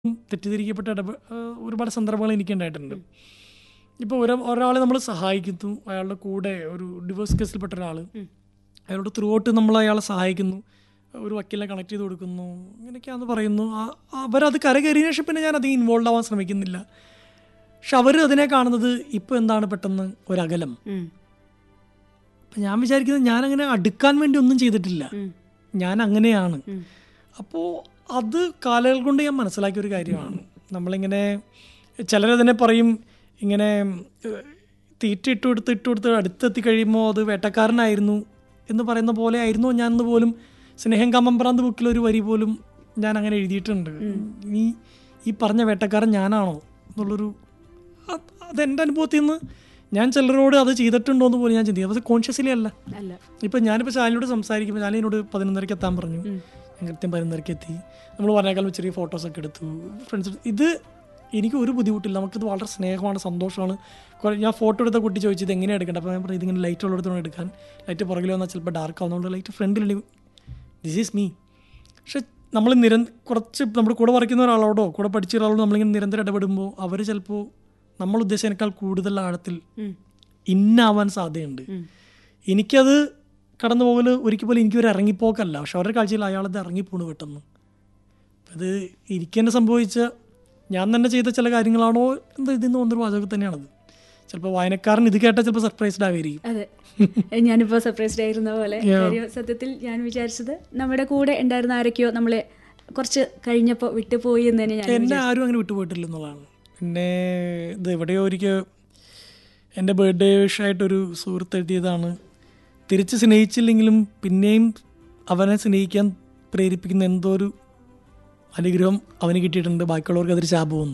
തെറ്റിദ്ധരിക്കപ്പെട്ട ഇടപ ഏഹ് ഒരുപാട് സന്ദർഭങ്ങൾ എനിക്ക് ഉണ്ടായിട്ടുണ്ട് ഇപ്പോൾ ഒരു ഒരാളെ നമ്മൾ സഹായിക്കുന്നു അയാളുടെ കൂടെ ഒരു ഡിവോഴ്സ് കേസിൽപ്പെട്ട ഒരാൾ അയാളോട് ത്രൂ ഔട്ട് നമ്മൾ അയാളെ സഹായിക്കുന്നു ഒരു വക്കീലിനെ കണക്ട് ചെയ്ത് കൊടുക്കുന്നു ഇങ്ങനെയൊക്കെയാണെന്ന് പറയുന്നു ആ- അവരത് കരകയറിയ ശേഷം പിന്നെ ഞാൻ അധികം ഇൻവോൾവ് ആവാൻ ശ്രമിക്കുന്നില്ല പക്ഷെ അവർ അതിനെ കാണുന്നത് ഇപ്പോൾ എന്താണ് പെട്ടെന്ന് ഒരകലം ഉം. അപ്പം ഞാൻ വിചാരിക്കുന്നത് ഞാനങ്ങനെ അടുക്കാൻ വേണ്ടി ഒന്നും ചെയ്തിട്ടില്ല ഉം. ഞാൻ അങ്ങനെയാണ് ഉം. അപ്പോൾ അത് കാലങ്ങൾ കൊണ്ട് ഞാൻ മനസ്സിലാക്കിയ ഒരു കാര്യമാണ് നമ്മളിങ്ങനെ ചിലരതിനെ പറയും ഇങ്ങനെ ഏഹ്, തീറ്റ ഇട്ട് കൊടുത്ത് ഇട്ട് കൊടുത്ത് അടുത്തെത്തി കഴിയുമ്പോൾ അത് വേട്ടക്കാരനായിരുന്നു എന്ന് പറയുന്ന പോലെ ആയിരുന്നു ഞാൻ എന്ന് പോലും സ്നേഹം കമ്മമ്പ്രാന്ത് ബുക്കിലൊരു വരി പോലും ഞാൻ അങ്ങനെ എഴുതിയിട്ടുണ്ട് നീ ഈ പറഞ്ഞ വേട്ടക്കാരൻ ഞാനാണോ എന്നുള്ളൊരു അത് അതെൻ്റെ അനുഭവത്തിൽ നിന്ന് ഞാൻ ചിലരോട് അത് ചെയ്തിട്ടുണ്ടോ എന്ന് പോലും ഞാൻ ചിന്തിക്കും അത് കോൺഷ്യസ്ലി അല്ല അല്ല ഇപ്പം ഞാനിപ്പോൾ ശാലിനോട് സംസാരിക്കുമ്പോൾ ശാലിനോട് പതിനൊന്നരയ്ക്ക് എത്താൻ പറഞ്ഞു ഉം. ഞാൻ കൃത്യം പതിനൊന്നരയ്ക്ക് എത്തി നമ്മൾ പറഞ്ഞേക്കാളും ചെറിയ ഫോട്ടോസൊക്കെ എടുത്തു ഫ്രണ്ട്സ് ഇത് എനിക്ക് ഒരു ബുദ്ധിമുട്ടില്ല നമുക്കിത് വളരെ സ്നേഹമാണ് സന്തോഷമാണ് കുറെ- ഞാൻ ഫോട്ടോ എടുത്ത കുട്ടി ചോദിച്ചു ഇത് എങ്ങനെയാണ് എടുക്കേണ്ടത് അപ്പോൾ ഞാൻ പറഞ്ഞു ഇതിങ്ങനെ ലൈറ്റ് ഉള്ളിടത്തോളം എടുക്കാൻ ലൈറ്റ് പുറകിൽ വന്നാൽ ചിലപ്പോൾ ഡാർക്ക് ആവുന്നതുകൊണ്ട് ലൈറ്റ് ഫ്രണ്ടിൽ ദിസ് ഈസ് മീ പക്ഷെ നമ്മൾ നിരന്ത കുറച്ച് നമ്മുടെ കൂടെ വരയ്ക്കുന്ന ഒരാളോടോ കൂടെ പഠിച്ച ഒരാളോടോ നമ്മളിങ്ങനെ നിരന്തരം ഇടപെടുമ്പോൾ അവർ ചിലപ്പോൾ നമ്മൾ ഉദ്ദേശിച്ചതിനേക്കാൾ കൂടുതൽ ആഴത്തിൽ ഉം. ഇന്നാവാൻ സാധ്യതയുണ്ട് ഉം. എനിക്കത് കടന്നു പോകൽ ഒരിക്കൽ പോലും എനിക്കൊരു ഇറങ്ങിപ്പോക്കല്ല പക്ഷെ അവരുടെ കാഴ്ചയിൽ അയാളത് ഇറങ്ങിപ്പോണ് പെട്ടെന്ന് അത് എനിക്ക് തന്നെ സംഭവിച്ച ഞാൻ തന്നെ ചെയ്ത ചില കാര്യങ്ങളാണോ എന്താ ഇതിൽ നിന്ന് വന്നൊരു വാചകം തന്നെയാണത് ചിലപ്പോൾ വായനക്കാരൻ ഇത് കേട്ടാൽ ചിലപ്പോൾ സർപ്രൈസ്ഡ് ആയിരിക്കും അതെ ഞാനിപ്പോൾ സർപ്രൈസ്ഡ് ആയിരുന്ന പോലെ കാര്യം സത്യത്തിൽ ഞാൻ വിചാരിച്ചത് നമ്മുടെ കൂടെ ഉണ്ടായിരുന്ന ആരൊക്കെയോ നമ്മളെ കുറച്ച് കഴിഞ്ഞപ്പോൾ വിട്ടുപോയി എന്ന് തന്നെ ഞാൻ എന്നെ ആരും അങ്ങനെ വിട്ടുപോയിട്ടില്ല എന്നുള്ളതാണ് എന്നെ ഇത് എവിടെയോ ഒരിക്കൽ എൻ്റെ ബർത്ത്ഡേ വിഷയമായിട്ടൊരു സുഹൃത്ത് എഴുതിയതാണ് തിരിച്ച് സ്നേഹിച്ചില്ലെങ്കിലും പിന്നെയും അവനെ സ്നേഹിക്കാൻ പ്രേരിപ്പിക്കുന്ന എന്തോ ഒരു അനുഗ്രഹം അവന് കിട്ടിയിട്ടുണ്ട് ബാക്കിയുള്ളവർക്ക് അതൊരു ശാപമെന്ന്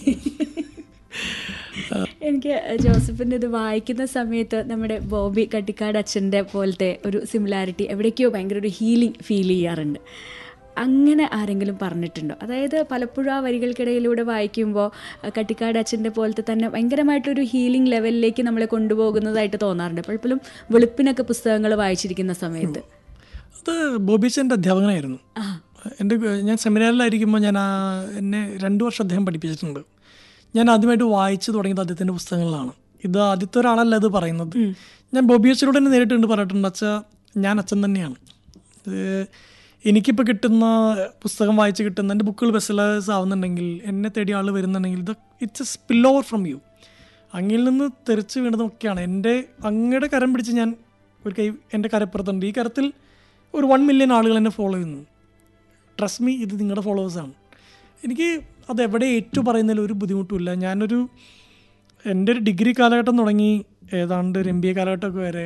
എനിക്ക് ജോസഫിൻ്റെ ഇത് വായിക്കുന്ന സമയത്ത് നമ്മുടെ ബോബി കട്ടിക്കാട് അച്ഛൻ്റെ പോലത്തെ ഒരു സിമിലാരിറ്റി എവിടേക്കോ ഭയങ്കര ഒരു ഹീലിംഗ് ഫീൽ ചെയ്യാറുണ്ട് അങ്ങനെ ആരെങ്കിലും പറഞ്ഞിട്ടുണ്ടോ അതായത് പലപ്പോഴും ആ വരികൾക്കിടയിലൂടെ വായിക്കുമ്പോൾ അഹ് കട്ടിക്കാട് അച്ഛൻ്റെ പോലത്തെ തന്നെ ഭയങ്കരമായിട്ടൊരു ഹീലിംഗ് ലെവലിലേക്ക് നമ്മളെ കൊണ്ടുപോകുന്നതായിട്ട് തോന്നാറുണ്ട് പലപ്പോഴും വെളുപ്പിനൊക്കെ പുസ്തകങ്ങൾ വായിച്ചിരിക്കുന്ന സമയത്ത് അത് ബോബിച്ചൻ്റെ അധ്യാപകനായിരുന്നു ആ എൻ്റെ ഞാൻ സെമിനാറിലായിരിക്കുമ്പോൾ ഞാൻ ആ എന്നെ രണ്ട് വർഷം അദ്ദേഹം പഠിപ്പിച്ചിട്ടുണ്ട് ഞാൻ ആദ്യമായിട്ട് വായിച്ചു തുടങ്ങിയത് അദ്ദേഹത്തിൻ്റെ പുസ്തകങ്ങളിലാണ് ഇത് ആദ്യത്തെ ഒരാളല്ല ഇത് പറയുന്നത് ഞാൻ ബോബി അച്ഛനോട് തന്നെ നേരിട്ടുണ്ട് പറഞ്ഞിട്ടുണ്ട് അച്ഛ ഞാൻ അച്ഛൻ തന്നെയാണ് ഇത് എനിക്കിപ്പോൾ കിട്ടുന്ന പുസ്തകം വായിച്ച് കിട്ടുന്ന എൻ്റെ ബുക്കുകൾ ബെസ്റ്റലേഴ്സ് ആവുന്നുണ്ടെങ്കിൽ എന്നെ തേടി ആൾ വരുന്നുണ്ടെങ്കിൽ ഇത് it's a spill over from you അങ്ങിൽ നിന്ന് തെറിച്ച് വീണതൊക്കെയാണ് എൻ്റെ അങ്ങയുടെ കരം പിടിച്ച് ഞാൻ ഒരു കൈ എൻ്റെ കരപ്പുറത്തുണ്ട് ഈ കരത്തിൽ ഒരു വൺ മില്യൺ ആളുകൾ എന്നെ ഫോളോ ചെയ്യുന്നു ട്രസ്റ്റ് മീ ഇത് നിങ്ങളുടെ ഫോളോവേഴ്സാണ് എനിക്ക് അത് എവിടെ ഏറ്റു പറയുന്നതിൽ ഒരു ബുദ്ധിമുട്ടുമില്ല ഞാനൊരു എൻ്റെ ഒരു ഡിഗ്രി കാലഘട്ടം തുടങ്ങി ഏതാണ്ട് ഒരു എം ബി എ കാലഘട്ടമൊക്കെ വരെ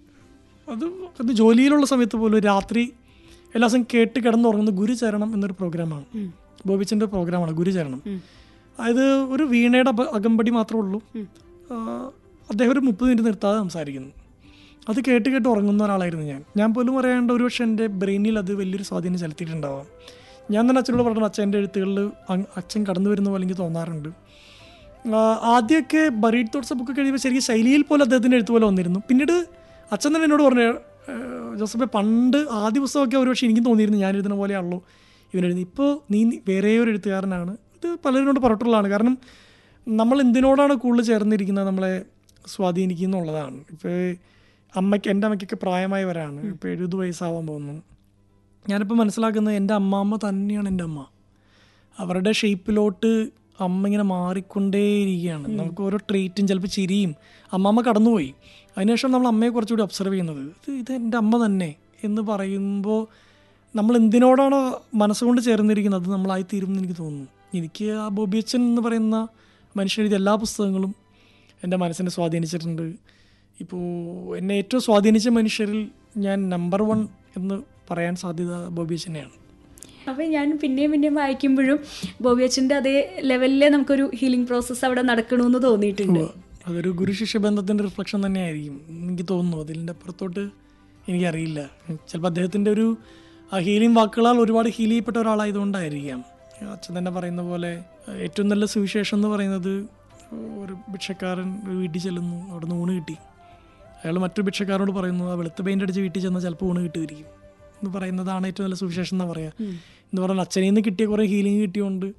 അത് അത് ജോലിയിലുള്ള സമയത്ത് പോലും രാത്രി എല്ലാ ദിവസവും കേട്ട് കിടന്നുറങ്ങുന്ന ഗുരുചരണം എന്നൊരു പ്രോഗ്രാമാണ് ബോബിച്ചൻ്റെ പ്രോഗ്രാമാണ് ഗുരുചരണം അതായത് ഒരു വീണയുടെ അപ- അകമ്പടി മാത്രമേ ഉള്ളൂ ആ, അദ്ദേഹം ഒരു മുപ്പത് മിനിറ്റ് നിർത്താതെ സംസാരിക്കുന്നു അത് കേട്ട് കേട്ട് ഉറങ്ങുന്ന ഒരാളായിരുന്നു ഞാൻ ഞാൻ പോലും പറയാണ്ട് ഒരു പക്ഷേ എൻ്റെ ബ്രെയിനിൽ അത് വലിയൊരു സ്വാധീനം ചെലുത്തിയിട്ടുണ്ടാവാം ഞാൻ തന്നെ അച്ഛനോട് പറഞ്ഞു അച്ഛൻ്റെ എഴുത്തുകളിൽ അങ് അച്ഛൻ കടന്നു വരുന്ന പോലെ എനിക്ക് തോന്നാറുണ്ട് ആ, ആദ്യമൊക്കെ ബറീഡ് തോട്ട്സ് ബുക്ക് കഴിയുമ്പോൾ ശരിക്കും ശൈലിയിൽ പോലെ അദ്ദേഹത്തിൻ്റെ എഴുത്ത് പോലെ വന്നിരുന്നു പിന്നീട് അച്ഛൻ തന്നെ എന്നോട് പറഞ്ഞു "ഏ, ജോസഫെ പണ്ട് ആദ്യ പുസ്തകമൊക്കെ ഒരു പക്ഷേ എനിക്കും തോന്നിയിരുന്നു ഞാൻ എഴുതുന്ന പോലെയാണല്ലോ ഇവൻ എഴുതി ഇപ്പോൾ നീ വേറെ ഒരു എഴുത്തുകാരനാണ് ഇത് പലരിനോട് പറഞ്ഞിട്ടുള്ളതാണ് കാരണം നമ്മൾ എന്തിനോടാണ് കൂടുതൽ ചേർന്നിരിക്കുന്നത് നമ്മളെ സ്വാധീനിക്കുന്നുള്ളതാണ് ഇപ്പോൾ അമ്മയ്ക്ക് എൻ്റെ അമ്മയ്ക്കൊക്കെ പ്രായമായവരാണ് ഇപ്പോൾ എഴുപത് വയസ്സാവാൻ പോകുന്നു ഞാനിപ്പോൾ മനസ്സിലാക്കുന്നത് എൻ്റെ അമ്മാമ്മ തന്നെയാണ് എൻ്റെ അമ്മ അവരുടെ ഷേപ്പിലോട്ട് അമ്മ ഇങ്ങനെ മാറിക്കൊണ്ടേയിരിക്കുകയാണ് നമുക്ക് ഓരോ ട്രീറ്റും ചിലപ്പോൾ ചിരിയും അമ്മാമ്മ കടന്നുപോയി അതിനുശേഷം നമ്മൾ അമ്മയെ കുറച്ചുകൂടി ഒബ്സർവ് ചെയ്യുന്നത് ഇത് ഇത് എൻ്റെ അമ്മ തന്നെ എന്ന് പറയുമ്പോൾ നമ്മൾ എന്തിനോടാണോ മനസ്സുകൊണ്ട് ചേർന്നിരിക്കുന്നത് അത് നമ്മളായി തീരുമെന്ന് എനിക്ക് തോന്നുന്നു എനിക്ക് ആ ബോബി അച്ഛൻ എന്ന് പറയുന്ന മനുഷ്യൻ എഴുതിയ എല്ലാ പുസ്തകങ്ങളും എൻ്റെ മനസ്സിനെ സ്വാധീനിച്ചിട്ടുണ്ട് ഇപ്പോൾ എന്നെ ഏറ്റവും സ്വാധീനിച്ച മനുഷ്യരിൽ ഞാൻ നമ്പർ വൺ എന്ന് പറയാൻ സാധ്യത ബോബി അച്ഛനെയാണ് അപ്പം ഞാൻ പിന്നെയും പിന്നെയും വായിക്കുമ്പോഴും ബോബി അച്ഛൻ്റെ അതേ ലെവലിലെ നമുക്കൊരു ഹീലിംഗ് പ്രോസസ്സ് അവിടെ നടക്കണമെന്ന് തോന്നിയിട്ടുണ്ട് അതൊരു ഗുരു ശിഷ്യ ബന്ധത്തിൻ്റെ റിഫ്ലക്ഷൻ തന്നെയായിരിക്കും എനിക്ക് തോന്നുന്നു അതിൻ്റെ അപ്പുറത്തോട്ട് എനിക്കറിയില്ല ചിലപ്പോൾ അദ്ദേഹത്തിൻ്റെ ഒരു ആ ഹീലിംഗ് വാക്കുകളാൽ ഒരുപാട് ഹീൽ ചെയ്യപ്പെട്ട ഒരാളായതുകൊണ്ടായിരിക്കാം അച്ഛൻ തന്നെ പറയുന്ന പോലെ ഏറ്റവും നല്ല സുവിശേഷം എന്ന് പറയുന്നത് ഒരു ഭിക്ഷക്കാരൻ ഒരു വീട്ടിൽ ചെല്ലുന്നു അവിടെ നിന്ന് ഊണ് കിട്ടി അയാൾ മറ്റൊരു ഭിക്ഷക്കാരനോട് പറയുന്നു ആ വെളുത്ത പെയിൻ്റ് അടിച്ച് വീട്ടിൽ ചെന്നാൽ ചിലപ്പോൾ ഊണ് കിട്ടുമായിരിക്കും എന്ന് പറയുന്നതാണ് ഏറ്റവും നല്ല സുവിശേഷം എന്നാ പറയാ എന്ന് പറഞ്ഞാൽ അച്ഛനിൽ നിന്ന് കിട്ടിയ കുറേ ഹീലിംഗ് കിട്ടിയോണ്ട്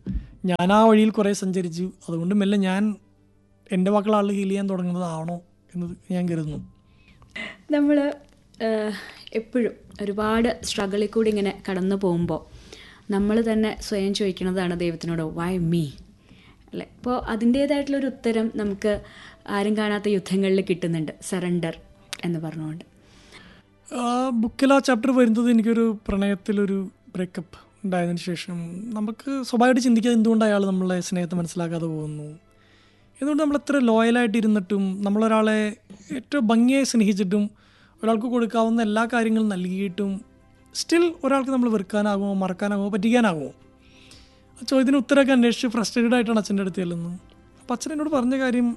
ഞാൻ ആ വഴിയിൽ കുറേ സഞ്ചരിച്ചു അതുകൊണ്ട് മെല്ലെ ഞാൻ എൻ്റെ മക്കളെ ആൾ ഹീൽ ചെയ്യാൻ തുടങ്ങുന്നതാണോ എന്ന് ഞാൻ കരുതുന്നു നമ്മൾ എപ്പോഴും ഒരുപാട് സ്ട്രഗിളിൽ കൂടി ഇങ്ങനെ കടന്നു പോകുമ്പോൾ നമ്മൾ തന്നെ സ്വയം ചോദിക്കുന്നതാണ് ദൈവത്തിനോട് വൈ മീ അല്ലേ അപ്പോൾ അതിൻ്റേതായിട്ടുള്ളൊരു ഉത്തരം നമുക്ക് ആരും കാണാത്ത യുദ്ധങ്ങളിൽ കിട്ടുന്നുണ്ട് സറണ്ടർ എന്ന് പറഞ്ഞുകൊണ്ട് ആ ബുക്കിൽ ആ ചാപ്റ്റർ വരുന്നത് എനിക്കൊരു പ്രണയത്തിലൊരു ബ്രേക്കപ്പ് ഉണ്ടായതിനു ശേഷം നമുക്ക് സ്വാഭാവികമായിട്ട് ചിന്തിക്കാതെ എന്തുകൊണ്ട് അയാൾ നമ്മളെ സ്നേഹത്തെ മനസ്സിലാക്കാതെ പോകുന്നു എന്തുകൊണ്ട് നമ്മൾ എത്ര ലോയലായിട്ട് ഇരുന്നിട്ടും നമ്മളൊരാളെ ഏറ്റവും ഭംഗിയായി സ്നേഹിച്ചിട്ടും ഒരാൾക്ക് കൊടുക്കാവുന്ന എല്ലാ കാര്യങ്ങളും നൽകിയിട്ടും സ്റ്റിൽ ഒരാൾക്ക് നമ്മൾ വെറുക്കാനാകുമോ മറക്കാനാകുമോ പറ്റിക്കാനാകുമോ ആ ചോദ്യത്തിന് ഉത്തരമൊക്കെ അന്വേഷിച്ച് ഫ്രസ്ട്രേറ്റഡ് ആയിട്ടാണ് അച്ഛൻ്റെ അടുത്ത് ചെല്ലുന്നത് അപ്പോൾ അച്ഛൻ എന്നോട് പറഞ്ഞ കാര്യം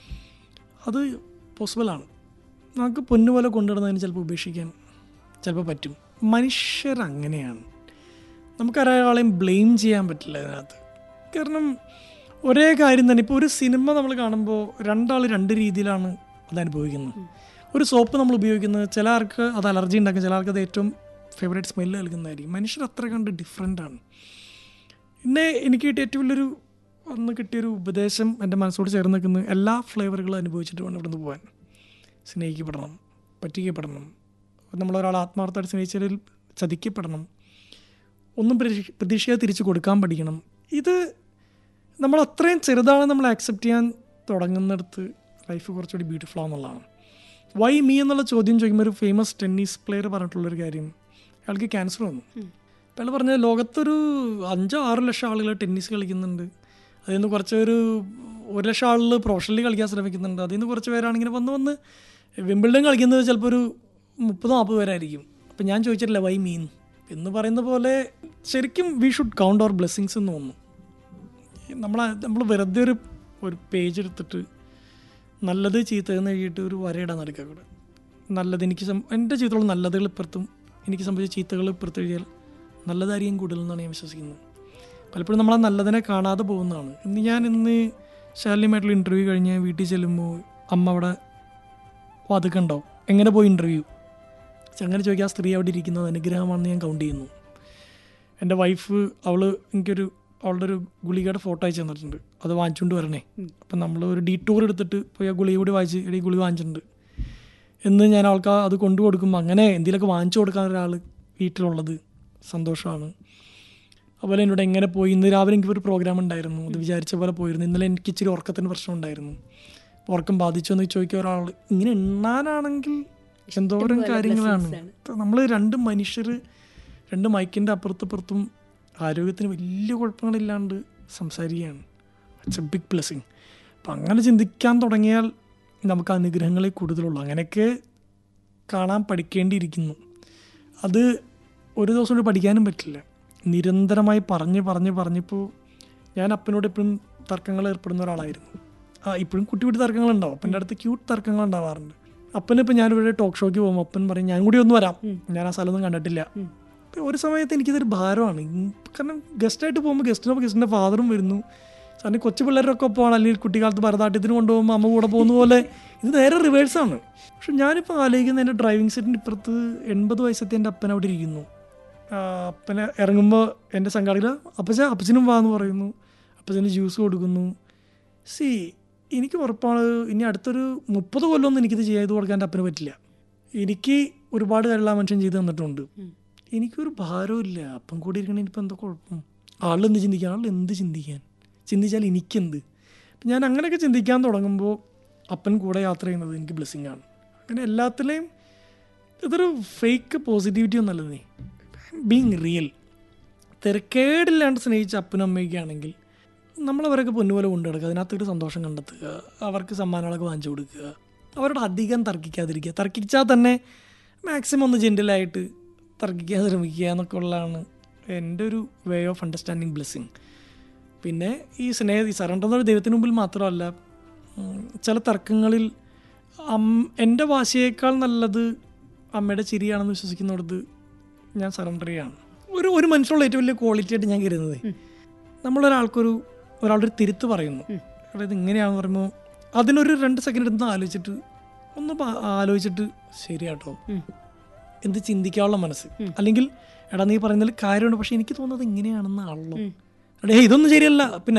അത് പോസിബിളാണ് നമുക്ക് പൊന്നുപോലെ കൊണ്ടുവരുന്നതിന് ചിലപ്പോൾ ഉപേക്ഷിക്കാൻ ചിലപ്പോൾ പറ്റും മനുഷ്യർ അങ്ങനെയാണ് നമുക്കൊരാളെയും ബ്ലെയിം ചെയ്യാൻ പറ്റില്ല അതിനകത്ത് കാരണം ഒരേ കാര്യം തന്നെ ഇപ്പോൾ ഒരു സിനിമ നമ്മൾ കാണുമ്പോൾ രണ്ടാൾ രണ്ട് രീതിയിലാണ് അത് അനുഭവിക്കുന്നത് ഒരു സോപ്പ് നമ്മൾ ഉപയോഗിക്കുന്നത് ചില ആൾക്ക് അത് അലർജി ഉണ്ടാക്കും ചില ആൾക്ക് അത് ഏറ്റവും ഫേവറേറ്റ് സ്മെല്ല് നൽകുന്നതായിരിക്കും മനുഷ്യർ അത്ര കണ്ട് ഡിഫറെൻ്റ് ആണ് പിന്നെ എനിക്ക് കിട്ടിയ ഏറ്റവും വലിയൊരു അന്ന് കിട്ടിയൊരു ഉപദേശം എൻ്റെ മനസ്സോട് ചേർന്ന് നിൽക്കുന്ന എല്ലാ ഫ്ലേവറുകളും അനുഭവിച്ചിട്ട് വേണം ഇവിടുന്ന് പോകാൻ സ്നേഹിക്കപ്പെടണം പറ്റിക്കപ്പെടണം നമ്മളൊരാൾ ആത്മാർത്ഥമായിട്ട് സ്നേഹിച്ചതിൽ ചതിക്കപ്പെടണം ഒന്നും പ്രതീക്ഷ പ്രതീക്ഷയാതെ തിരിച്ചു കൊടുക്കാൻ പഠിക്കണം ഇത് നമ്മൾ അത്രയും ചെറുതാണ് നമ്മൾ ആക്സെപ്റ്റ് ചെയ്യാൻ തുടങ്ങുന്നിടത്ത് ലൈഫ് കുറച്ചുകൂടി ബ്യൂട്ടിഫുൾ ആണെന്നുള്ളതാണ് വൈ മീ എന്നുള്ള ചോദ്യം ചോദിക്കുമ്പോൾ ഒരു ഫേമസ് ടെന്നീസ് പ്ലെയർ പറഞ്ഞിട്ടുള്ളൊരു കാര്യം അയാൾക്ക് ക്യാൻസർ വന്നു അപ്പോൾ അയാൾ പറഞ്ഞ ലോകത്തൊരു അഞ്ചോ ആറ് ലക്ഷം ആളുകൾ ടെന്നീസ് കളിക്കുന്നുണ്ട് അതിൽ നിന്ന് കുറച്ച് ഒരു ഒരു ലക്ഷം ആളുകൾ പ്രൊഫഷണലി കളിക്കാൻ ശ്രമിക്കുന്നുണ്ട് അതിൽ നിന്ന് കുറച്ച് പേരാണ് ഇങ്ങനെ വന്ന് വന്ന് വിംബിൾഡൺ കളിക്കുന്നത് ചിലപ്പോൾ ഒരു മുപ്പത് നാൽപ്പത് പേരായിരിക്കും അപ്പം ഞാൻ ചോദിച്ചിട്ടില്ല വൈ മീൻ എന്ന് പറയുന്ന പോലെ ശരിക്കും we should count our blessings എന്ന് തോന്നുന്നു നമ്മൾ നമ്മൾ വെറുതെ ഒരു ഒരു പേജ് എടുത്തിട്ട് നല്ലത് ചീത്തതെന്ന് എഴുതിയിട്ട് ഒരു വരയിടാൻ നടക്കുക കൂടെ നല്ലത് എനിക്ക് സം- എൻ്റെ ജീവിതത്തിലുള്ള നല്ലതുകൾ ഇപ്പുറത്തും എനിക്ക് സംഭവിച്ച ചീത്തകൾ ഇപ്പുറത്ത് എഴുതിയാൽ നല്ലതായിരിക്കും കൂടുതൽ എന്നാണ് ഞാൻ വിശ്വസിക്കുന്നത് പലപ്പോഴും നമ്മൾ ആ നല്ലതിനെ കാണാതെ പോകുന്നതാണ് ഇന്ന് ഞാൻ ഇന്ന് ശാലിനിയുമായിട്ടുള്ള ഇൻ്റർവ്യൂ കഴിഞ്ഞ് വീട്ടിൽ ചെല്ലുമ്പോൾ അമ്മ അവിടെ വാതുക്കുണ്ടാവും എങ്ങനെ പോയി ഇൻ്റർവ്യൂ അങ്ങനെ ചോദിക്കുക ആ സ്ത്രീ അവിടെ ഇരിക്കുന്നത് അനുഗ്രഹമാണെന്ന് ഞാൻ കൗണ്ട് ചെയ്യുന്നു എൻ്റെ വൈഫ് അവൾ എനിക്കൊരു അവളുടെ ഒരു ഗുളികയുടെ ഫോട്ടോ അയച്ചു തന്നിട്ടുണ്ട് അത് വാങ്ങിച്ചുകൊണ്ട് വരണേ അപ്പം നമ്മൾ ഒരു ഡീ ടൂർ എടുത്തിട്ട് പോയി ആ ഗുളിക കൂടി വാങ്ങിച്ച് എടീ ഗുളിക വാങ്ങിച്ചിട്ടുണ്ട് എന്ന് ഞാൻ അവൾക്ക് ആ അത് കൊണ്ടു കൊടുക്കുമ്പോൾ അങ്ങനെ എന്തെങ്കിലുമൊക്കെ വാങ്ങിച്ചു കൊടുക്കാൻ ഒരാൾ വീട്ടിലുള്ളത് സന്തോഷമാണ് അതുപോലെ എന്നോട് എങ്ങനെ പോയി ഇന്ന് രാവിലെ എനിക്ക് ഒരു പ്രോഗ്രാം ഉണ്ടായിരുന്നു അത് വിചാരിച്ച പോലെ പോയിരുന്നു ഇന്നലെ എനിക്ക് ഇച്ചിരി ഉറക്കത്തിന് പ്രശ്നം ഉണ്ടായിരുന്നു അപ്പോൾ ഉറക്കം ബാധിച്ചോ എന്ന് ചോദിക്കുക ഒരാൾ ഇങ്ങനെ എണ്ണാനാണെങ്കിൽ എന്തോരം കാര്യങ്ങളാണ് നമ്മൾ രണ്ട് മനുഷ്യർ രണ്ട് മൈക്കിൻ്റെ അപ്പുറത്തപ്പുറത്തും ആരോഗ്യത്തിന് വലിയ കുഴപ്പങ്ങളില്ലാണ്ട് സംസാരിക്കുകയാണ് ഇറ്റ്സ് എ ബിഗ് ബ്ലെസ്സിങ് അപ്പം അങ്ങനെ ചിന്തിക്കാൻ തുടങ്ങിയാൽ നമുക്ക് അനുഗ്രഹങ്ങളെ കൂടുതലുള്ളൂ അങ്ങനെയൊക്കെ കാണാൻ പഠിക്കേണ്ടിയിരിക്കുന്നു അത് ഒരു ദിവസം കൊണ്ട് പഠിക്കാനും പറ്റില്ല നിരന്തരമായി പറഞ്ഞ് പറഞ്ഞ് പറഞ്ഞപ്പോൾ ഞാൻ അപ്പനോട് എപ്പോഴും തർക്കങ്ങൾ ഏർപ്പെടുന്ന ഒരാളായിരുന്നു ആ ഇപ്പോഴും കുട്ടി കുട്ടി തർക്കങ്ങളുണ്ടാവും അപ്പൻ്റെ അടുത്ത് ക്യൂട്ട് തർക്കങ്ങൾ ഉണ്ടാവാറുണ്ട് അപ്പനിപ്പോൾ ഞാനിവിടെ ടോക്ക് ഷോയ്ക്ക് പോകുമ്പോൾ അപ്പൻ പറയും ഞാൻ കൂടി ഒന്ന് വരാം ഞാൻ ആ സ്ഥലമൊന്നും കണ്ടിട്ടില്ല ഇപ്പൊ ഒരു സമയത്ത് എനിക്കിതൊരു ഭാരമാണ് ഉം, കാരണം ഗസ്റ്റായിട്ട് പോകുമ്പോൾ ഗസ്റ്റിനൊപ്പം ഗസ്റ്റിൻ്റെ ഫാദറും വരുന്നു സാറിന് കൊച്ചു പിള്ളേരൊക്കെ ഒപ്പമാണ് അല്ലെങ്കിൽ കുട്ടിക്കാലത്ത് ഭരതനാട്യത്തിന് കൊണ്ടുപോകുമ്പോൾ അമ്മ കൂടെ പോകുന്ന പോലെ ഇത് നേരെ റിവേഴ്സാണ് പക്ഷെ ഞാനിപ്പോൾ ആലോചിക്കുന്ന എൻ്റെ ഡ്രൈവിംഗ് സെറ്റിൻ്റെ ഇപ്പുറത്ത് എൺപത് വയസ്സത്തെ എൻ്റെ അപ്പൻ അവിടെ ഇരിക്കുന്നു ആ, അപ്പനെ ഇറങ്ങുമ്പോൾ എൻ്റെ സംഘാടകർ അപ്പച്ച അപ്പച്ചനും വാ എന്ന് പറയുന്നു അപ്പച്ചന് ജ്യൂസ് കൊടുക്കുന്നു സി എനിക്ക് ഉറപ്പാണ് ഇനി അടുത്തൊരു മുപ്പത് കൊല്ലമൊന്നും എനിക്കിത് ചെയ്ത് കൊടുക്കാൻ എൻ്റെ അപ്പന് പറ്റില്ല എനിക്ക് ഒരുപാട് കാര്യങ്ങൾ ആ മനുഷ്യൻ ചെയ്ത് തന്നിട്ടുണ്ട് എനിക്കൊരു ഭാരവും ഇല്ല അപ്പം കൂടി ഇരിക്കണേ ഇനിയിപ്പോൾ എന്താ കുഴപ്പം ആളെന്ത് ചിന്തിക്കാൻ ആൾ എന്ത് ചിന്തിക്കാൻ ചിന്തിച്ചാൽ എനിക്കെന്ത് അപ്പം ഞാൻ അങ്ങനെയൊക്കെ ചിന്തിക്കാൻ തുടങ്ങുമ്പോൾ അപ്പൻ കൂടെ യാത്ര ചെയ്യുന്നത് എനിക്ക് ബ്ലെസ്സിങ് ആണ് അങ്ങനെ എല്ലാത്തിലെയും ഇതൊരു ഫേക്ക് പോസിറ്റിവിറ്റി ഒന്നല്ല നീ ബീങ് റിയൽ തിരക്കേടില്ലാണ്ട് സ്നേഹിച്ച അപ്പനും അമ്മയൊക്കെയാണെങ്കിൽ നമ്മളവരൊക്കെ പൊന്നുപോലെ കൊണ്ടു കിടക്കുക അതിനകത്തൊരു സന്തോഷം കണ്ടെത്തുക അവർക്ക് സമ്മാനങ്ങളൊക്കെ വാങ്ങിച്ചു കൊടുക്കുക അവരോട് അധികം തർക്കിക്കാതിരിക്കുക തർക്കിച്ചാൽ തന്നെ മാക്സിമം ഒന്ന് ജെൻറ്റലായിട്ട് തർക്കിക്കാൻ ശ്രമിക്കുക എന്നൊക്കെ ഉള്ളതാണ് എൻ്റെ ഒരു വേ ഓഫ് അണ്ടർസ്റ്റാൻഡിങ് ബ്ലെസ്സിങ് പിന്നെ ഈ സ്നേഹ ഈ സറണ്ടർ എന്ന ദൈവത്തിന് മുമ്പിൽ മാത്രമല്ല ഉം, ചില തർക്കങ്ങളിൽ അം എൻ്റെ വാശിയേക്കാൾ നല്ലത് അമ്മയുടെ ചിരിയാണെന്ന് വിശ്വസിക്കുന്നിടത്ത് ഞാൻ സറണ്ടർ ചെയ്യാണ് ഒരു ഒരു മനുഷ്യനുള്ള ഏറ്റവും വലിയ ക്വാളിറ്റി ആയിട്ട് ഞാൻ കരുതുന്നത് നമ്മളൊരാൾക്കൊരു ഒരാളുടെ ഒരു തിരുത്ത് പറയുന്നു അതായത് ഇങ്ങനെയാണെന്ന് പറയുമ്പോൾ അതിനൊരു രണ്ട് സെക്കൻഡ് എടുത്ത് ആലോചിച്ചിട്ട് ഒന്ന് പ- ആലോചിച്ചിട്ട് ശരിയാട്ടോ എന്ത് ചിന്തിക്കാനുള്ള മനസ്സ് അല്ലെങ്കിൽ എടാ നീ പറയുന്നതിൽ കാര്യമുണ്ട് പക്ഷെ എനിക്ക് തോന്നുന്നത് ഇങ്ങനെയാണെന്നാണല്ലോ ഏ ഇതൊന്നും ശരിയല്ല പിന്നെ